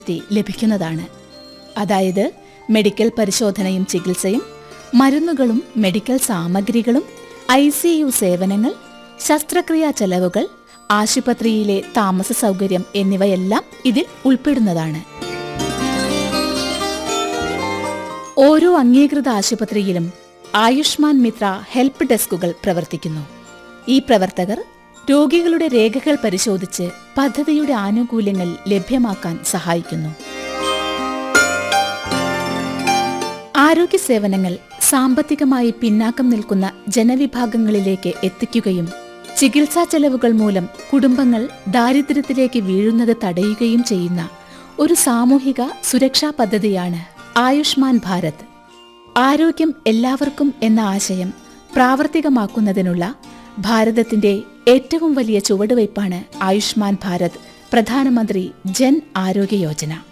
ലഭിക്കുന്നതാണ് അതായത് മെഡിക്കൽ പരിശോധനയും ചികിത്സയും മരുന്നുകളും മെഡിക്കൽ സാമഗ്രികളും ഐ സി യു സേവനങ്ങൾ ശസ്ത്രക്രിയാ ചെലവുകൾ ആശുപത്രിയിലെ താമസ സൗകര്യം എന്നിവയെല്ലാം ഇതിൽ ഉൾപ്പെടുന്നതാണ് ഓരോ അംഗീകൃത ആശുപത്രിയിലും ആയുഷ്മാൻ മിത്ര ഹെൽപ്പ് ഡെസ്കുകൾ പ്രവർത്തിക്കുന്നു ഈ പ്രവർത്തകർ രോഗികളുടെ രേഖകൾ പരിശോധിച്ച് പദ്ധതിയുടെ ആനുകൂല്യങ്ങൾ ലഭ്യമാക്കാൻ സഹായിക്കുന്നു ആരോഗ്യ സേവനങ്ങൾ സാമ്പത്തികമായി പിന്നാക്കം നിൽക്കുന്ന ജനവിഭാഗങ്ങളിലേക്ക് എത്തിക്കുകയും ചികിത്സാ ചെലവുകൾ മൂലം കുടുംബങ്ങൾ ദാരിദ്ര്യത്തിലേക്ക് വീഴുന്നത് തടയുകയും ചെയ്യുന്ന ഒരു സാമൂഹിക സുരക്ഷാ പദ്ധതിയാണ് ആയുഷ്മാൻ ഭാരത് ആരോഗ്യം എല്ലാവർക്കും എന്ന ആശയം പ്രാവർത്തികമാക്കുന്നതിനുള്ള ഭാരതത്തിന്റെ ഏറ്റവും വലിയ ചുവടുവയ്പ്പാണ് ആയുഷ്മാൻ ഭാരത് പ്രധാനമന്ത്രി ജൻ ആരോഗ്യ യോജന